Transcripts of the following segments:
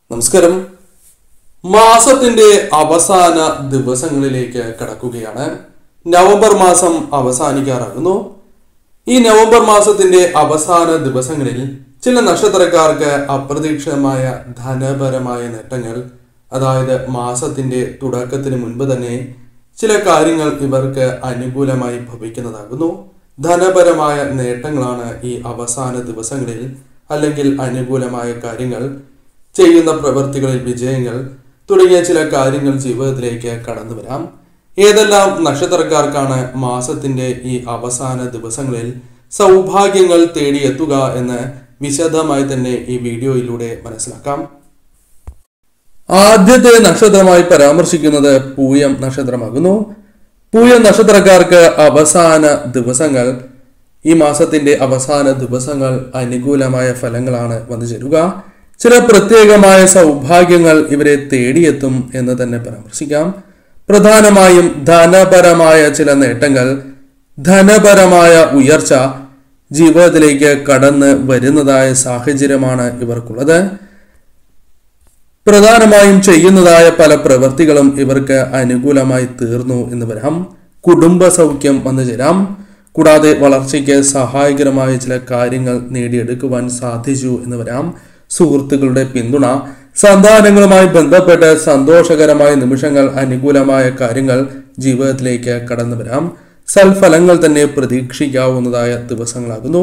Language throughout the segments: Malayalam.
നമസ്കാരം മാസത്തിന്റെ അവസാന ദിവസങ്ങളിലേക്ക് കടക്കുകയാണ് നവംബർ മാസം അവസാനിക്കാറാകുന്നു ഈ നവംബർ മാസത്തിന്റെ അവസാന ദിവസങ്ങളിൽ ചില നക്ഷത്രക്കാർക്ക് അപ്രതീക്ഷിതമായ ധനപരമായ നേട്ടങ്ങൾ അതായത് മാസത്തിന്റെ തുടക്കത്തിന് മുൻപ് തന്നെ ചില കാര്യങ്ങൾ ഇവർക്ക് അനുകൂലമായി ഭവിക്കുന്നതാകുന്നു ധനപരമായ നേട്ടങ്ങളാണ് ഈ അവസാന ദിവസങ്ങളിൽ അല്ലെങ്കിൽ അനുകൂലമായ കാര്യങ്ങൾ ചെയ്യുന്ന പ്രവൃത്തികളിൽ വിജയങ്ങൾ തുടങ്ങിയ ചില കാര്യങ്ങൾ ജീവിതത്തിലേക്ക് കടന്നു വരാം ഏതെല്ലാം നക്ഷത്രക്കാർക്കാണ് മാസത്തിന്റെ ഈ അവസാന ദിവസങ്ങളിൽ സൗഭാഗ്യങ്ങൾ തേടിയെത്തുക എന്ന് വിശദമായി തന്നെ ഈ വീഡിയോയിലൂടെ മനസ്സിലാക്കാം ആദ്യത്തെ നക്ഷത്രമായി പരാമർശിക്കുന്നത് പൂയം നക്ഷത്രമാകുന്നു പൂയം നക്ഷത്രക്കാർക്ക് അവസാന ദിവസങ്ങൾ ഈ മാസത്തിന്റെ അവസാന ദിവസങ്ങൾ അനുകൂലമായ ഫലങ്ങളാണ് വന്നു ചേരുക ചില പ്രത്യേകമായ സൗഭാഗ്യങ്ങൾ ഇവരെ തേടിയെത്തും എന്ന് തന്നെ പരാമർശിക്കാം പ്രധാനമായും ധനപരമായ ചില നേട്ടങ്ങൾ ധനപരമായ ഉയർച്ച ജീവിതത്തിലേക്ക് കടന്ന് വരുന്നതായ സാഹചര്യമാണ് ഇവർക്കുള്ളത് പ്രധാനമായും ചെയ്യുന്നതായ പല പ്രവൃത്തികളും ഇവർക്ക് അനുകൂലമായി തീർന്നു എന്ന് വരാം കുടുംബ സൗഖ്യം വന്നു ചേരാം കൂടാതെ വളർച്ചയ്ക്ക് സഹായകരമായ ചില കാര്യങ്ങൾ നേടിയെടുക്കുവാൻ സാധിച്ചു എന്ന് വരാം സുഹൃത്തുക്കളുടെ പിന്തുണ സന്താനങ്ങളുമായി ബന്ധപ്പെട്ട് സന്തോഷകരമായ നിമിഷങ്ങൾ അനുകൂലമായ കാര്യങ്ങൾ ജീവിതത്തിലേക്ക് കടന്നു വരാം സൽഫലങ്ങൾ തന്നെ പ്രതീക്ഷിക്കാവുന്നതായ ദിവസങ്ങളാകുന്നു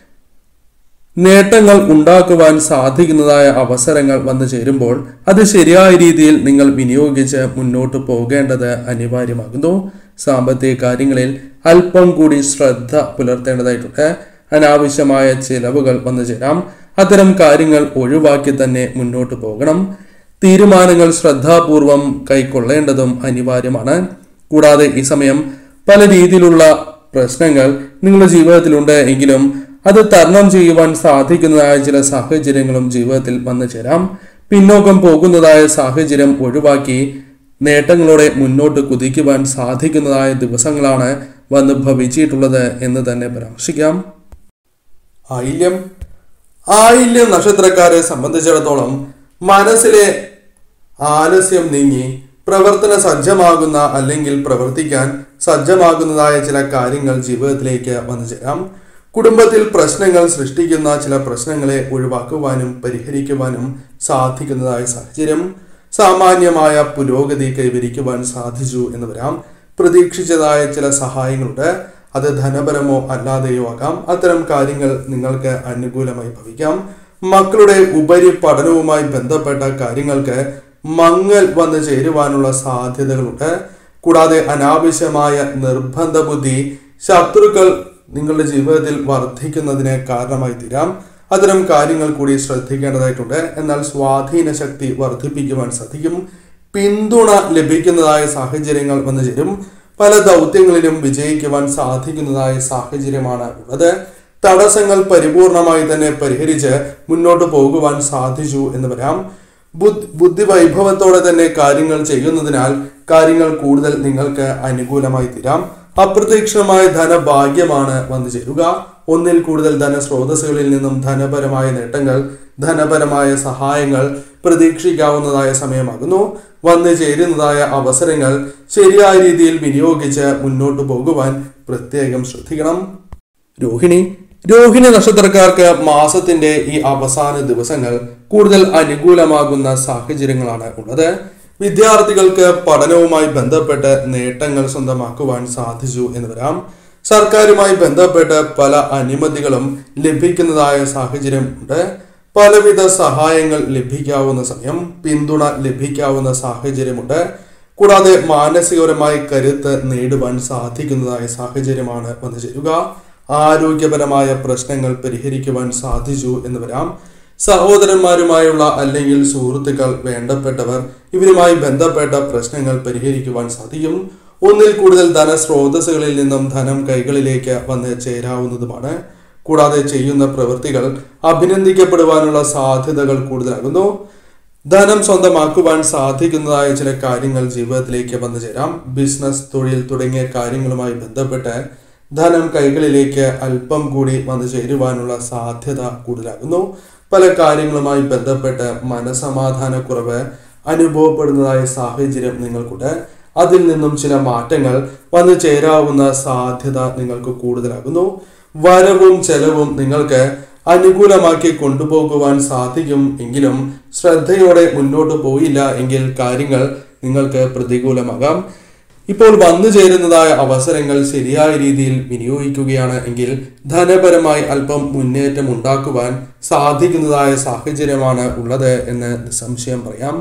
നേട്ടങ്ങൾ ഉണ്ടാക്കുവാൻ സാധിക്കുന്നതായ അവസരങ്ങൾ വന്നു ചേരുമ്പോൾ അത് ശരിയായ രീതിയിൽ നിങ്ങൾ വിനിയോഗിച്ച് മുന്നോട്ട് പോകേണ്ടത് അനിവാര്യമാകുന്നു സാമ്പത്തിക കാര്യങ്ങളിൽ അല്പം കൂടി ശ്രദ്ധ പുലർത്തേണ്ടതായിട്ടുണ്ട് അനാവശ്യമായ ചിലവുകൾ വന്നു ചേരാം അത്തരം കാര്യങ്ങൾ ഒഴിവാക്കി തന്നെ മുന്നോട്ട് പോകണം തീരുമാനങ്ങൾ ശ്രദ്ധാപൂർവം കൈക്കൊള്ളേണ്ടതും അനിവാര്യമാണ് കൂടാതെ ഈ സമയം പല രീതിയിലുള്ള പ്രശ്നങ്ങൾ നിങ്ങളുടെ ജീവിതത്തിലുണ്ട് എങ്കിലും അത് തരണം ചെയ്യുവാൻ സാധിക്കുന്നതായ ചില സാഹചര്യങ്ങളും ജീവിതത്തിൽ വന്നു ചേരാം പിന്നോക്കം പോകുന്നതായ സാഹചര്യം ഒഴിവാക്കി നേട്ടങ്ങളോടെ മുന്നോട്ട് കുതിക്കുവാൻ സാധിക്കുന്നതായ ദിവസങ്ങളാണ് വന്ന് ഭവിച്ചിട്ടുള്ളത് എന്ന് തന്നെ പരാമർശിക്കാം ആയില്യം ആയില്യം നക്ഷത്രക്കാരെ സംബന്ധിച്ചിടത്തോളം മനസ്സിലെ ആലസ്യം നീങ്ങി പ്രവർത്തന സജ്ജമാകുന്ന അല്ലെങ്കിൽ പ്രവർത്തിക്കാൻ സജ്ജമാകുന്നതായ ചില കാര്യങ്ങൾ ജീവിതത്തിലേക്ക് വന്നു ചേരാം കുടുംബത്തിൽ പ്രശ്നങ്ങൾ സൃഷ്ടിക്കുന്ന ചില പ്രശ്നങ്ങളെ ഒഴിവാക്കുവാനും പരിഹരിക്കുവാനും സാധിക്കുന്നതായ സാഹചര്യം സാമാന്യമായ പുരോഗതി കൈവരിക്കുവാൻ സാധിച്ചു എന്ന് വരാം പ്രതീക്ഷിച്ചതായ ചില സഹായങ്ങളുണ്ട് അത് ധനപരമോ അല്ലാതെയോ ആകാം അത്തരം കാര്യങ്ങൾ നിങ്ങൾക്ക് അനുകൂലമായി ഭവിക്കാം മക്കളുടെ ഉപരി പഠനവുമായി ബന്ധപ്പെട്ട കാര്യങ്ങൾക്ക് മങ്ങൽ വന്നു ചേരുവാനുള്ള സാധ്യതകളുണ്ട് കൂടാതെ അനാവശ്യമായ നിർബന്ധ ബുദ്ധി ശത്രുക്കൾ നിങ്ങളുടെ ജീവിതത്തിൽ വർദ്ധിക്കുന്നതിന് കാരണമായി തീരാം അത്തരം കാര്യങ്ങൾ കൂടി ശ്രദ്ധിക്കേണ്ടതായിട്ടുണ്ട് എന്നാൽ സ്വാധീന ശക്തി വർദ്ധിപ്പിക്കുവാൻ സാധിക്കും പിന്തുണ ലഭിക്കുന്നതായ സാഹചര്യങ്ങൾ വന്നു ചേരും പല ദൗത്യങ്ങളിലും വിജയിക്കുവാൻ സാധിക്കുന്നതായ സാഹചര്യമാണ് ഉള്ളത് തടസ്സങ്ങൾ പരിപൂർണമായി തന്നെ പരിഹരിച്ച് മുന്നോട്ട് പോകുവാൻ സാധിച്ചു എന്ന് വരാം ബുദ്ധി ബുദ്ധി വൈഭവത്തോടെ തന്നെ കാര്യങ്ങൾ ചെയ്യുന്നതിനാൽ കാര്യങ്ങൾ കൂടുതൽ നിങ്ങൾക്ക് അനുകൂലമായി തീരാം അപ്രതീക്ഷിതമായ ധനഭാഗ്യമാണ് വന്നു ചേരുക ഒന്നിൽ കൂടുതൽ ധനസ്രോതസ്സുകളിൽ നിന്നും ധനപരമായ നേട്ടങ്ങൾ ധനപരമായ സഹായങ്ങൾ പ്രതീക്ഷിക്കാവുന്നതായ സമയമാകുന്നു വന്നു ചേരുന്നതായ അവസരങ്ങൾ ശരിയായ രീതിയിൽ വിനിയോഗിച്ച് മുന്നോട്ട് പോകുവാൻ പ്രത്യേകം ശ്രദ്ധിക്കണം രോഹിണി രോഹിണി നക്ഷത്രക്കാർക്ക് മാസത്തിന്റെ ഈ അവസാന ദിവസങ്ങൾ കൂടുതൽ അനുകൂലമാകുന്ന സാഹചര്യങ്ങളാണ് ഉള്ളത് വിദ്യാർത്ഥികൾക്ക് പഠനവുമായി ബന്ധപ്പെട്ട് നേട്ടങ്ങൾ സ്വന്തമാക്കുവാൻ സാധിച്ചു എന്ന് വരാം സർക്കാരുമായി ബന്ധപ്പെട്ട് പല അനുമതികളും ലഭിക്കുന്നതായ സാഹചര്യം ഉണ്ട് പലവിധ സഹായങ്ങൾ ലഭിക്കാവുന്ന സമയം പിന്തുണ ലഭിക്കാവുന്ന സാഹചര്യമുണ്ട് കൂടാതെ മാനസികപരമായി കരുത്ത് നേടുവാൻ സാധിക്കുന്നതായ സാഹചര്യമാണ് വന്നു ചേരുക ആരോഗ്യപരമായ പ്രശ്നങ്ങൾ പരിഹരിക്കുവാൻ സാധിച്ചു എന്ന് വരാം സഹോദരന്മാരുമായുള്ള അല്ലെങ്കിൽ സുഹൃത്തുക്കൾ വേണ്ടപ്പെട്ടവർ ഇവരുമായി ബന്ധപ്പെട്ട പ്രശ്നങ്ങൾ പരിഹരിക്കുവാൻ സാധിക്കും ഒന്നിൽ കൂടുതൽ ധനസ്രോതസ്സുകളിൽ നിന്നും ധനം കൈകളിലേക്ക് വന്ന് ചേരാവുന്നതുമാണ് കൂടാതെ ചെയ്യുന്ന പ്രവൃത്തികൾ അഭിനന്ദിക്കപ്പെടുവാനുള്ള സാധ്യതകൾ കൂടുതലാകുന്നു ധനം സ്വന്തമാക്കുവാൻ സാധിക്കുന്നതായ ചില കാര്യങ്ങൾ ജീവിതത്തിലേക്ക് വന്നു ചേരാം ബിസിനസ് തൊഴിൽ തുടങ്ങിയ കാര്യങ്ങളുമായി ബന്ധപ്പെട്ട് ധനം കൈകളിലേക്ക് അല്പം കൂടി വന്നു ചേരുവാനുള്ള സാധ്യത കൂടുതലാകുന്നു പല കാര്യങ്ങളുമായി ബന്ധപ്പെട്ട് മനസമാധാനക്കുറവ് അനുഭവപ്പെടുന്നതായ സാഹചര്യം നിങ്ങൾക്കുണ്ട് അതിൽ നിന്നും ചില മാറ്റങ്ങൾ വന്നു ചേരാവുന്ന സാധ്യത നിങ്ങൾക്ക് കൂടുതലാകുന്നു വരവും ചെലവും നിങ്ങൾക്ക് അനുകൂലമാക്കി കൊണ്ടുപോകുവാൻ സാധിക്കും എങ്കിലും ശ്രദ്ധയോടെ മുന്നോട്ട് പോയില്ല എങ്കിൽ കാര്യങ്ങൾ നിങ്ങൾക്ക് പ്രതികൂലമാകാം ഇപ്പോൾ വന്നു ചേരുന്നതായ അവസരങ്ങൾ ശരിയായ രീതിയിൽ വിനിയോഗിക്കുകയാണ് എങ്കിൽ ധനപരമായി അല്പം മുന്നേറ്റം ഉണ്ടാക്കുവാൻ സാധിക്കുന്നതായ സാഹചര്യമാണ് ഉള്ളത് എന്ന് നിസ്സംശയം പറയാം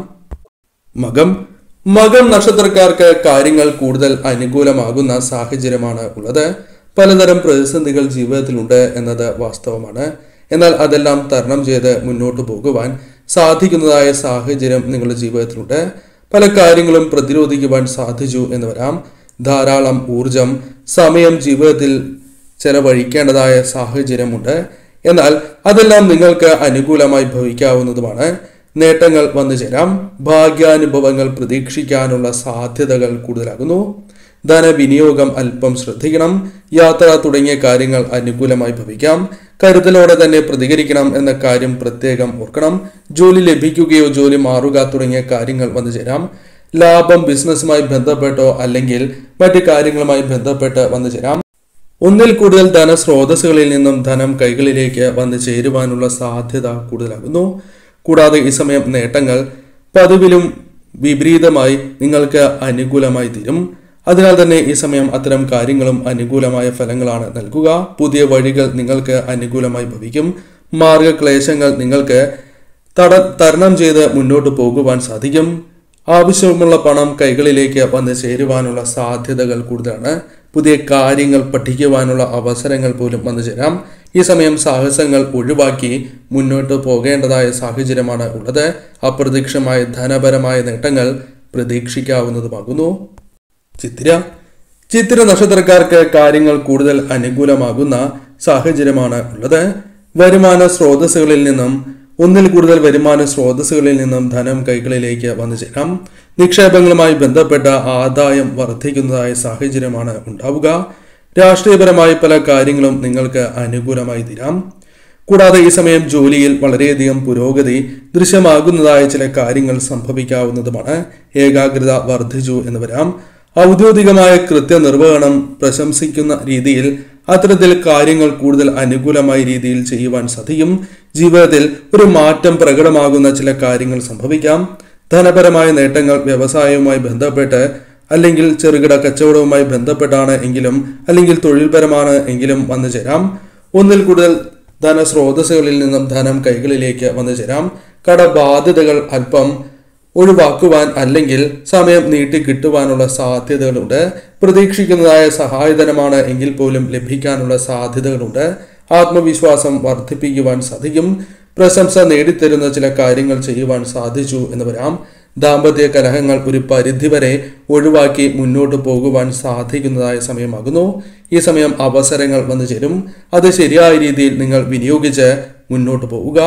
മകം മകം നക്ഷത്രക്കാർക്ക് കാര്യങ്ങൾ കൂടുതൽ അനുകൂലമാകുന്ന സാഹചര്യമാണ് ഉള്ളത് പലതരം പ്രതിസന്ധികൾ ജീവിതത്തിലുണ്ട് എന്നത് വാസ്തവമാണ് എന്നാൽ അതെല്ലാം തരണം ചെയ്ത് മുന്നോട്ട് പോകുവാൻ സാധിക്കുന്നതായ സാഹചര്യം നിങ്ങളുടെ ജീവിതത്തിലുണ്ട് പല കാര്യങ്ങളും പ്രതിരോധിക്കുവാൻ സാധിച്ചു എന്ന് വരാം ധാരാളം ഊർജം സമയം ജീവിതത്തിൽ ചെലവഴിക്കേണ്ടതായ സാഹചര്യമുണ്ട് എന്നാൽ അതെല്ലാം നിങ്ങൾക്ക് അനുകൂലമായി ഭവിക്കാവുന്നതുമാണ് നേട്ടങ്ങൾ വന്നു ചേരാം ഭാഗ്യാനുഭവങ്ങൾ പ്രതീക്ഷിക്കാനുള്ള സാധ്യതകൾ കൂടുതലാകുന്നു ധനവിനിയോഗം അല്പം ശ്രദ്ധിക്കണം യാത്ര തുടങ്ങിയ കാര്യങ്ങൾ അനുകൂലമായി ഭവിക്കാം കരുതലോടെ തന്നെ പ്രതികരിക്കണം എന്ന കാര്യം പ്രത്യേകം ഓർക്കണം ജോലി ലഭിക്കുകയോ ജോലി മാറുക തുടങ്ങിയ കാര്യങ്ങൾ വന്നു ചേരാം ലാഭം ബിസിനസ്സുമായി ബന്ധപ്പെട്ടോ അല്ലെങ്കിൽ മറ്റു കാര്യങ്ങളുമായി ബന്ധപ്പെട്ട് വന്നു ചേരാം ഒന്നിൽ കൂടുതൽ ധനസ്രോതസ്സുകളിൽ നിന്നും ധനം കൈകളിലേക്ക് വന്നു ചേരുവാനുള്ള സാധ്യത കൂടുതലാകുന്നു കൂടാതെ ഈ സമയം നേട്ടങ്ങൾ പതിവിലും വിപരീതമായി നിങ്ങൾക്ക് അനുകൂലമായി തീരും അതിനാൽ തന്നെ ഈ സമയം അത്തരം കാര്യങ്ങളും അനുകൂലമായ ഫലങ്ങളാണ് നൽകുക പുതിയ വഴികൾ നിങ്ങൾക്ക് അനുകൂലമായി ഭവിക്കും മാർഗക്ലേശങ്ങൾ നിങ്ങൾക്ക് തട തരണം ചെയ്ത് മുന്നോട്ട് പോകുവാൻ സാധിക്കും ആവശ്യമുള്ള പണം കൈകളിലേക്ക് വന്ന് ചേരുവാനുള്ള സാധ്യതകൾ കൂടുതലാണ് പുതിയ കാര്യങ്ങൾ പഠിക്കുവാനുള്ള അവസരങ്ങൾ പോലും വന്നു ചേരാം ഈ സമയം സാഹസങ്ങൾ ഒഴിവാക്കി മുന്നോട്ട് പോകേണ്ടതായ സാഹചര്യമാണ് ഉള്ളത് അപ്രതീക്ഷിതമായ ധനപരമായ നേട്ടങ്ങൾ പ്രതീക്ഷിക്കാവുന്നതുമാകുന്നു ചിത്തിര ചിത്തിര നക്ഷത്രക്കാർക്ക് കാര്യങ്ങൾ കൂടുതൽ അനുകൂലമാകുന്ന സാഹചര്യമാണ് ഉള്ളത് വരുമാന സ്രോതസ്സുകളിൽ നിന്നും ഒന്നിൽ കൂടുതൽ വരുമാന സ്രോതസ്സുകളിൽ നിന്നും ധനം കൈകളിലേക്ക് വന്നു ചേരാം നിക്ഷേപങ്ങളുമായി ബന്ധപ്പെട്ട ആദായം വർദ്ധിക്കുന്നതായ സാഹചര്യമാണ് ഉണ്ടാവുക രാഷ്ട്രീയപരമായ പല കാര്യങ്ങളും നിങ്ങൾക്ക് അനുകൂലമായി തീരാം കൂടാതെ ഈ സമയം ജോലിയിൽ വളരെയധികം പുരോഗതി ദൃശ്യമാകുന്നതായ ചില കാര്യങ്ങൾ സംഭവിക്കാവുന്നതുമാണ് ഏകാഗ്രത വർദ്ധിച്ചു എന്ന് വരാം ഔദ്യോഗികമായ കൃത്യനിർവഹണം പ്രശംസിക്കുന്ന രീതിയിൽ അത്തരത്തിൽ കാര്യങ്ങൾ കൂടുതൽ അനുകൂലമായ രീതിയിൽ ചെയ്യുവാൻ സാധിക്കും ജീവിതത്തിൽ ഒരു മാറ്റം പ്രകടമാകുന്ന ചില കാര്യങ്ങൾ സംഭവിക്കാം ധനപരമായ നേട്ടങ്ങൾ വ്യവസായവുമായി ബന്ധപ്പെട്ട് അല്ലെങ്കിൽ ചെറുകിട കച്ചവടവുമായി ബന്ധപ്പെട്ടാണ് എങ്കിലും അല്ലെങ്കിൽ തൊഴിൽപരമാണ് എങ്കിലും വന്നു ചേരാം ഒന്നിൽ കൂടുതൽ ധനസ്രോതസ്സുകളിൽ നിന്നും ധനം കൈകളിലേക്ക് വന്നു ചേരാം കടബാധ്യതകൾ അല്പം ഒഴിവാക്കുവാൻ അല്ലെങ്കിൽ സമയം നീട്ടി കിട്ടുവാനുള്ള സാധ്യതകളുണ്ട് പ്രതീക്ഷിക്കുന്നതായ സഹായധനമാണ് എങ്കിൽ പോലും ലഭിക്കാനുള്ള സാധ്യതകളുണ്ട് ആത്മവിശ്വാസം വർദ്ധിപ്പിക്കുവാൻ സാധിക്കും പ്രശംസ നേടിത്തരുന്ന ചില കാര്യങ്ങൾ ചെയ്യുവാൻ സാധിച്ചു എന്ന് വരാം ദാമ്പത്യ കലഹങ്ങൾ ഒരു പരിധിവരെ ഒഴിവാക്കി മുന്നോട്ട് പോകുവാൻ സാധിക്കുന്നതായ സമയമാകുന്നു ഈ സമയം അവസരങ്ങൾ വന്നു ചേരും അത് ശരിയായ രീതിയിൽ നിങ്ങൾ വിനിയോഗിച്ച് മുന്നോട്ട് പോവുക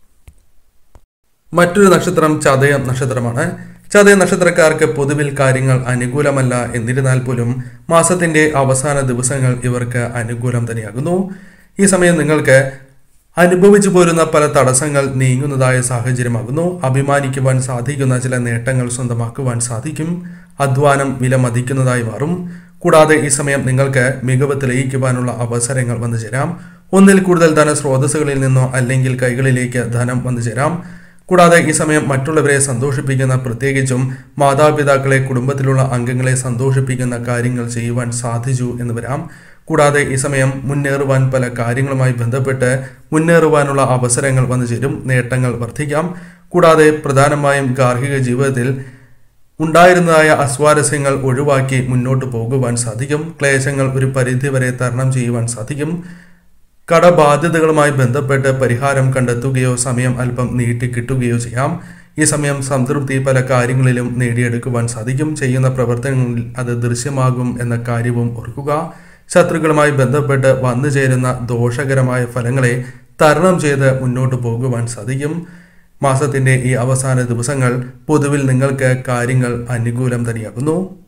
മറ്റൊരു നക്ഷത്രം ചതയം നക്ഷത്രമാണ് ചതയ നക്ഷത്രക്കാർക്ക് പൊതുവിൽ കാര്യങ്ങൾ അനുകൂലമല്ല എന്നിരുന്നാൽ പോലും മാസത്തിന്റെ അവസാന ദിവസങ്ങൾ ഇവർക്ക് അനുകൂലം തന്നെയാകുന്നു ഈ സമയം നിങ്ങൾക്ക് അനുഭവിച്ചു പോരുന്ന പല തടസ്സങ്ങൾ നീങ്ങുന്നതായ സാഹചര്യമാകുന്നു അഭിമാനിക്കുവാൻ സാധിക്കുന്ന ചില നേട്ടങ്ങൾ സ്വന്തമാക്കുവാൻ സാധിക്കും അധ്വാനം വിലമതിക്കുന്നതായി മാറും കൂടാതെ ഈ സമയം നിങ്ങൾക്ക് മികവ് തെളിയിക്കുവാനുള്ള അവസരങ്ങൾ വന്നു ചേരാം ഒന്നിൽ കൂടുതൽ ധനസ്രോതസ്സുകളിൽ നിന്നോ അല്ലെങ്കിൽ കൈകളിലേക്ക് ധനം വന്നു ചേരാം കൂടാതെ ഈ സമയം മറ്റുള്ളവരെ സന്തോഷിപ്പിക്കുന്ന പ്രത്യേകിച്ചും മാതാപിതാക്കളെ കുടുംബത്തിലുള്ള അംഗങ്ങളെ സന്തോഷിപ്പിക്കുന്ന കാര്യങ്ങൾ ചെയ്യുവാൻ സാധിച്ചു എന്ന് വരാം കൂടാതെ ഈ സമയം മുന്നേറുവാൻ പല കാര്യങ്ങളുമായി ബന്ധപ്പെട്ട് മുന്നേറുവാനുള്ള അവസരങ്ങൾ വന്നു ചേരും നേട്ടങ്ങൾ വർദ്ധിക്കാം കൂടാതെ പ്രധാനമായും ഗാർഹിക ജീവിതത്തിൽ ഉണ്ടായിരുന്നതായ അസ്വാരസ്യങ്ങൾ ഒഴിവാക്കി മുന്നോട്ട് പോകുവാൻ സാധിക്കും ക്ലേശങ്ങൾ ഒരു പരിധിവരെ തരണം ചെയ്യുവാൻ സാധിക്കും കടബാധ്യതകളുമായി ബന്ധപ്പെട്ട് പരിഹാരം കണ്ടെത്തുകയോ സമയം അല്പം നീട്ടി കിട്ടുകയോ ചെയ്യാം ഈ സമയം സംതൃപ്തി പല കാര്യങ്ങളിലും നേടിയെടുക്കുവാൻ സാധിക്കും ചെയ്യുന്ന പ്രവർത്തനങ്ങളിൽ അത് ദൃശ്യമാകും എന്ന കാര്യവും ഓർക്കുക ശത്രുക്കളുമായി ബന്ധപ്പെട്ട് വന്നു ചേരുന്ന ദോഷകരമായ ഫലങ്ങളെ തരണം ചെയ്ത് മുന്നോട്ട് പോകുവാൻ സാധിക്കും മാസത്തിന്റെ ഈ അവസാന ദിവസങ്ങൾ പൊതുവിൽ നിങ്ങൾക്ക് കാര്യങ്ങൾ അനുകൂലം തന്നെയാകുന്നു